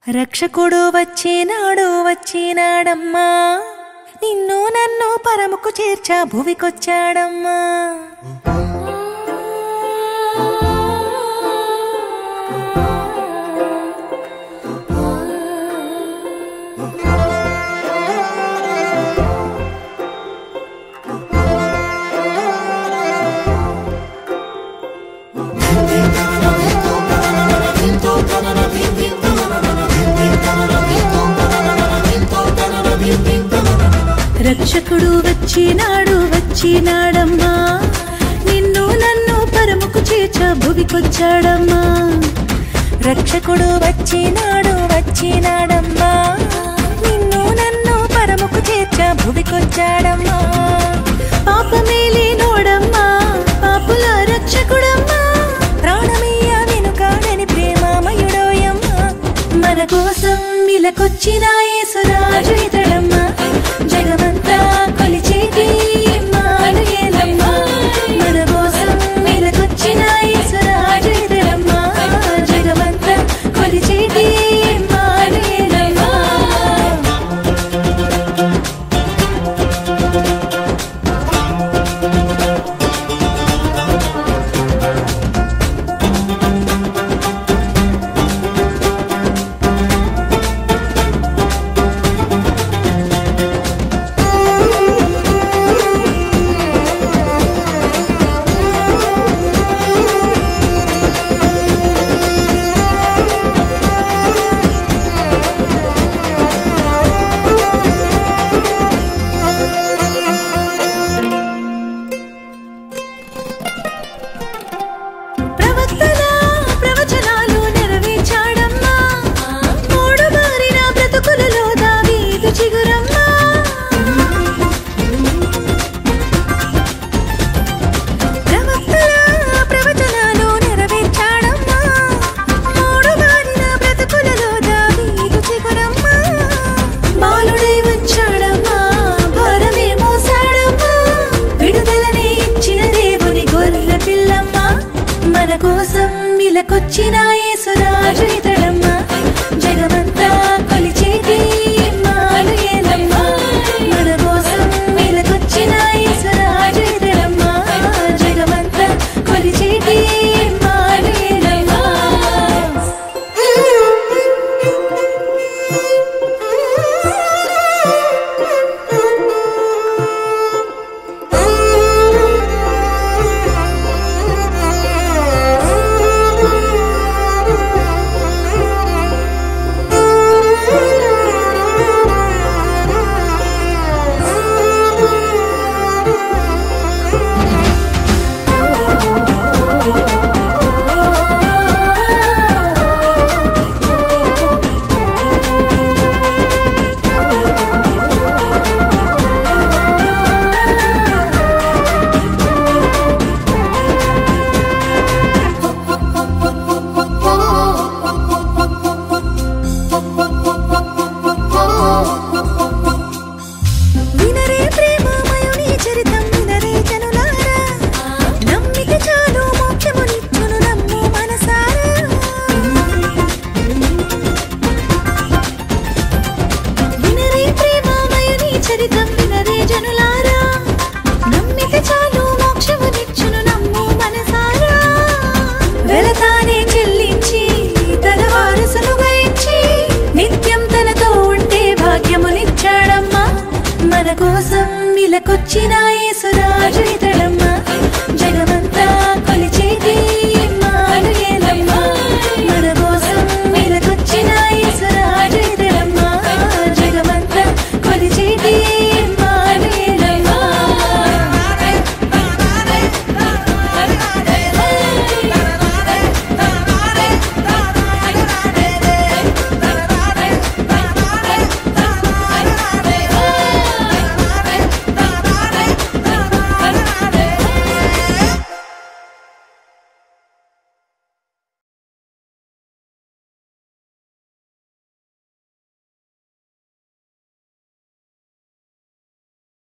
రక్షకుడు వచ్చినాడు వచ్చినాడమ్మా నిన్ను నన్ను పరముకు చేర్చా భువికొచ్చాడమ్మా రక్షకుడు వచ్చినాడు వచ్చినాడమ్మా నిన్ను నన్ను పరముకు చేర్చ భువికొచ్చాడమ్మా రక్షకుడు వచ్చినాడు వచ్చినాడమ్మా నిన్ను నన్ను పరముకు చేర్చ భువికొచ్చాడమ్మా పాపమేలే నోడమ్మా పాపుల రక్షకుడమ్మా ప్రాణమయ్య వెనుకాడని ప్రేమామయుడోయమ్మా మన కోసం ఇలకొచ్చిన యేసురాజు ఇతడమ్మా జగమంతా కొలిచేటి ఇమ్మానుయేలమ్మా మన కోసం ఇలకొచ్చిన యేసురాజు ఇతడమ్మా జగమంతా కొలిచేటి ఇమ్మానుయేలమ్మా ప్రవక్తల ప్రవచనాలు నెరవేర్చాడమ్మా మూడు మారిన బ్రతుకులలో దావీదు చిగురమ్మా ప్రవక్తల ప్రవచనాలు నెరవేర్చాడమ్మా మూడు మారిన బ్రతుకులలో దావీదు చిగురమ్మా బాలుడై వచ్చాడమ్మా భారమే మోసాడమ్మా విడుదలనే ఇచ్చిన దేవుని గొర్రె పిల్లమ్మా మన కోసం ఇలకొచ్చిన యేసురాజు ఇతడమ్మా జగమంతా కొలిచేటి ఇమ్మానుయేలమ్మా మన కోసం ఇలకొచ్చిన యేసురాజు ఇతడమ్మా జగమంతా కొలిచేటి ఇమ్మానుయేలమ్మా వినరే ప్రేమమయుని చరితం వినరే జనులారా నమ్మిక చాలు మోక్షమునిచ్చును నమ్ము మనసారా వినరే ప్రేమమయుని చరితం వినరే జనులారా నమ్మిక చాలు మోక్షమునిచ్చును నమ్ము మనసారా వెళతానే చెల్లించి తన వారసులుగా ఇచ్చి నిత్యం తనతో ఉంటే భాగ్యమునిచ్చాడమ్మా మన కోసం ఇలకొచ్చిన యేసురాజు